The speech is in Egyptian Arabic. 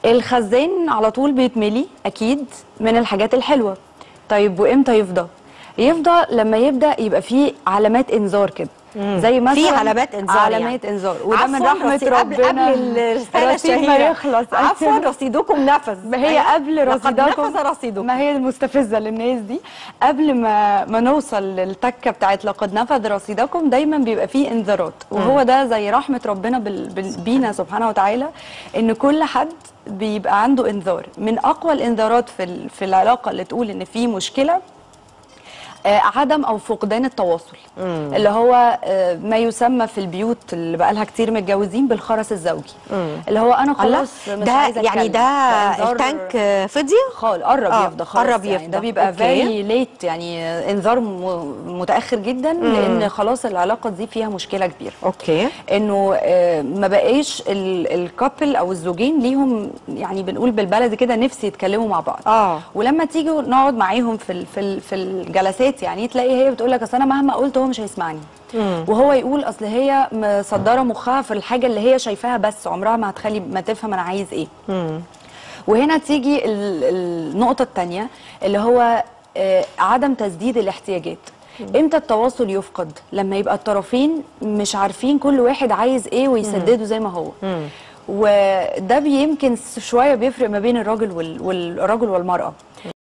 الخزان على طول بيتملي اكيد من الحاجات الحلوه طيب وامتى يفضى يفضى لما يبدا يبقى فيه علامات انذار كده زي مثلا في علامات إنذار علامات يعني. انذار وده من عفواً رحمه رصيد- قبل ربنا قبل الرساله رصيد ما الشهيرة. يخلص عفوا رصيدكم نفذ ما هي أيوة. قبل لقد رصيدكم نفذ رصيدكم ما هي المستفزه للناس دي قبل ما ما نوصل للتكه بتاعت لقد نفذ رصيدكم دايما بيبقى فيه انذارات وهو ده زي رحمه ربنا بال... بال... بينا سبحانه وتعالى ان كل حد بيبقى عنده انذار من اقوى الانذارات في ال... في العلاقه اللي تقول ان في مشكله آه، عدم او فقدان التواصل اللي هو آه، ما يسمى في البيوت اللي بقى لها كتير متجوزين بالخرس الزوجي اللي هو انا الله خلاص مش ده عايزه يعني أتكلم. ده إنذار- التانك آه، فضي خال قرب آه، يفضى خلاص قرب يعني يفضى. ده بيبقى أوكي. فيري ليت يعني انذار م- متاخر جدا لان خلاص العلاقه دي فيها مشكله كبيره اوكي انه آه، ما بقاش الكابل او الزوجين ليهم يعني بنقول بالبلدي كده نفسي يتكلموا مع بعض اه ولما تيجوا نقعد معاهم في ال- في ال- في الجلسات يعني تلاقي هي بتقول لك اصل انا مهما قلت هو مش هيسمعني وهو يقول اصل هي مصدره مخها في الحاجه اللي هي شايفاها بس عمرها ما هتخلي ما تفهم انا عايز ايه وهنا تيجي ال- النقطه الثانيه اللي هو آه، عدم تسديد الاحتياجات امتى التواصل يفقد لما يبقى الطرفين مش عارفين كل واحد عايز ايه ويسدده زي ما هو وده بيمكن شويه بيفرق ما بين الراجل وال- والراجل والمراه